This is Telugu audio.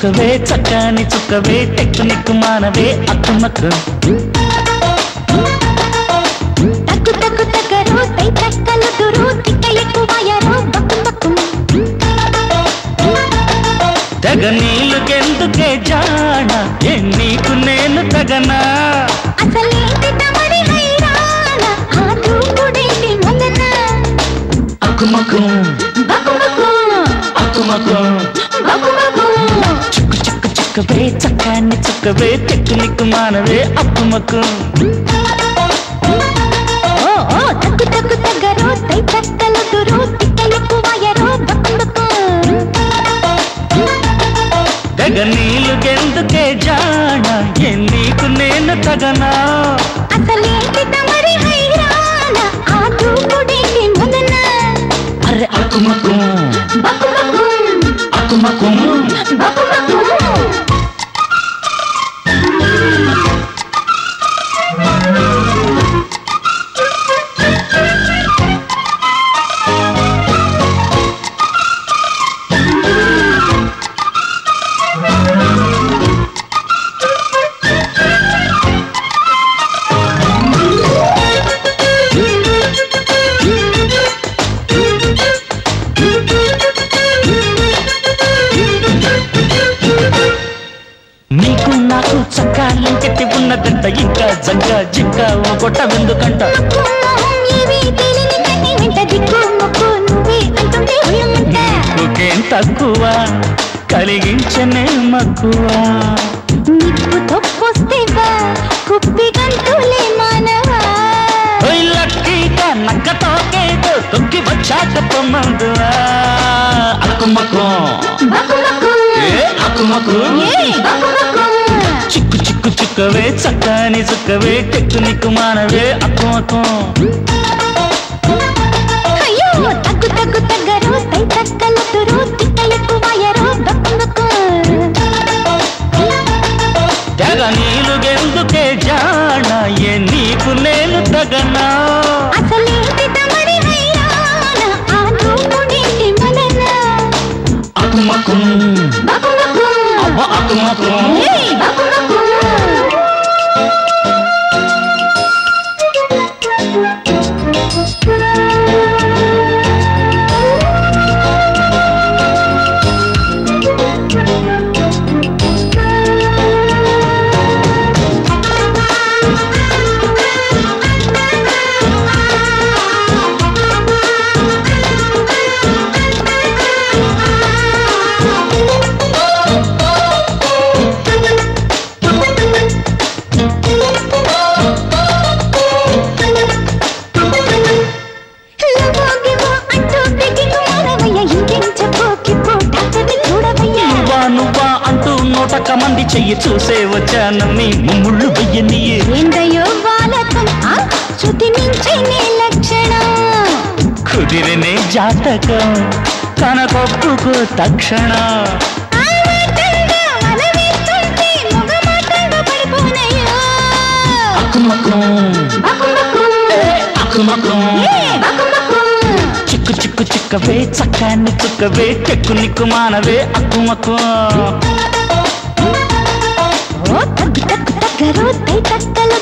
చుక్కవే చక్కని చుక్కవే టెక్నిక్ మానవే అక్కమ్మకు తగ్గు తగ్గు తగ్గరు తై తక్కలు దురు తిక్క ఎక్కువయ్యారు బక్కు బక్కు తెగ నీళ్ళకెందుకే జాణ ఏ నీకు నేను తగనా అసలేంటి తమరి హైరాణ ఆ దూకుడేంటి మొదన అక్కుమకు బక్కు బక్కు అక్కుమకు బక్కు బక్కు చుక్కు చుక్కు చుక్కవే చక్కని చుక్కవే టెక్నిక్ మానవే అక్కుమకు ఓ ఓ తగ్గు తగ్గు తగ్గరు తై తక్కలు దురు తిక్క ఎక్కువయ్యారు బక్కు బక్కు తెగ నీళ్ళకెందుకే జాణ ఏ నీకు నేను తగనా అసలేంటి తమరి హైరాణ ఆ దూకుడేంటి మొదన అరే అక్కుమకు బక్కు బక్కు అక్కుమకు బక్కు బక్కు నీకు నాకు చక్కాలంకెట్టి ఉన్నదంట ఇంకా జంక జింక ఓ గొట్ట వెందుకంట మొహం ఏవి తేలిని కన్ని వెంట దిక్కు మొక్కు నువ్వే అంటుంటే ఒళ్ళుమంట నీకేం తక్కువ కలిగించనే మక్కువ నిప్పు తొప్పొస్తేవా కుప్పి గంతులే మానవా ఓయ్ లక్కీగా నక్కతోకేదో తొక్కి వచ్చాక పొమ్మందువా అక్కుమకు బకు బకు ఏ అక్కుమకు ఏ బకు బకు చిక్కు చిక్కు చిక్కవే చక్కని చుక్కవే టెక్నిక్ మానవే అక్కుమకు అయ్యో తగ్గు తగ్గు తగ్గరు తై తక్కలు తురు తిక్క ఎక్కువయ్యారు బకు బకు తెగ నీలుగెందుకే జాణ ఏ నీకు నేను తగనా అసలేంటి తమరి హైరాణ ఆ దూకుడేంటి మొదన అక్కుమకు బకు బకు అవ్వ అక్కుమకు ఏ బకు బకు లవోగివో అంటూ బిగిను మానవయ్య ఇంకేం చెప్పు కిప్పు డాక్టర్ని చూడవయ్యా నువ్వా నువ్వా అంటూ నూటక మంది చెయ్యి చూసే వచ్చానని ముళ్ళు వెయ్యనియే ఏందయ్యో బాలకం ఆ శృతి మించే నీ లక్షణం కుదిరినే జాతకం కనకొప్పుకు తక్షణ ఆ మాటంగా మనమిస్తుంటే మొగమాటంగా పడిపోనయ్యో అక్కుమకు బకు బకు అక్కుమకు ఏ బకు బకు చిక్కు చిక్కు చిక్కవే చక్కాన్ని చుక్కవే టెక్కు నిక్కు మానవే అక్కుమకు ఓ తగ్గు తగ్గు తగ్గరు తై తక్కల